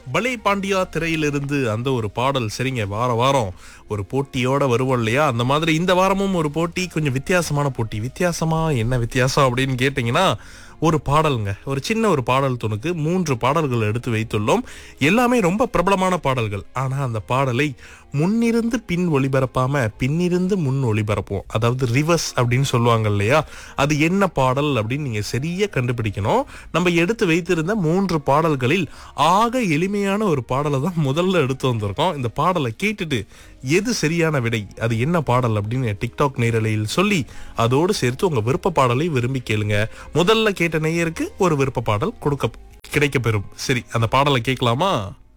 பலே பாண்டியா திரையிலிருந்து அந்த ஒரு பாடல் சரிங்க வார வாரம் ஒரு போட்டியோட வருவோம் இல்லையா அந்த மாதிரி இந்த வாரமும் ஒரு போட்டி கொஞ்சம் வித்தியாசமான போட்டி வித்தியாசமா என்ன வித்தியாசம் அப்படின்னு கேட்டிங்கன்னா ஒரு பாடலுங்க ஒரு சின்ன ஒரு பாடல் துணுக்கு மூன்று பாடல்கள் எடுத்து வைத்துள்ளோம் எல்லாமே ரொம்ப பிரபலமான பாடல்கள் ஆனா அந்த பாடலை முன்னிருந்து பின் ஒளிபரப்பாம பின்னிருந்து முன் ஒளிபரப்போம் அதாவது ரிவர்ஸ் அப்படின்னு சொல்லுவாங்க இல்லையா அது என்ன பாடல் அப்படின்னு நீங்க சரியா கண்டுபிடிக்கணும் நம்ம எடுத்து வைத்திருந்த மூன்று பாடல்களில் ஆக எளிமையான ஒரு பாடலை தான் முதல்ல எடுத்து வந்திருக்கோம் இந்த பாடலை கேட்டுட்டு எது சரியான விடை அது என்ன பாடல் அப்படின்னு டிக்டாக் நேரலையில் சொல்லி அதோடு சேர்த்து உங்க விருப்ப பாடலை விரும்பி கேளுங்க முதல்ல கேட்ட நேயருக்கு ஒரு விருப்ப பாடல் கொடுக்க கிடைக்க பெறும் சரி அந்த பாடலை கேட்கலாமா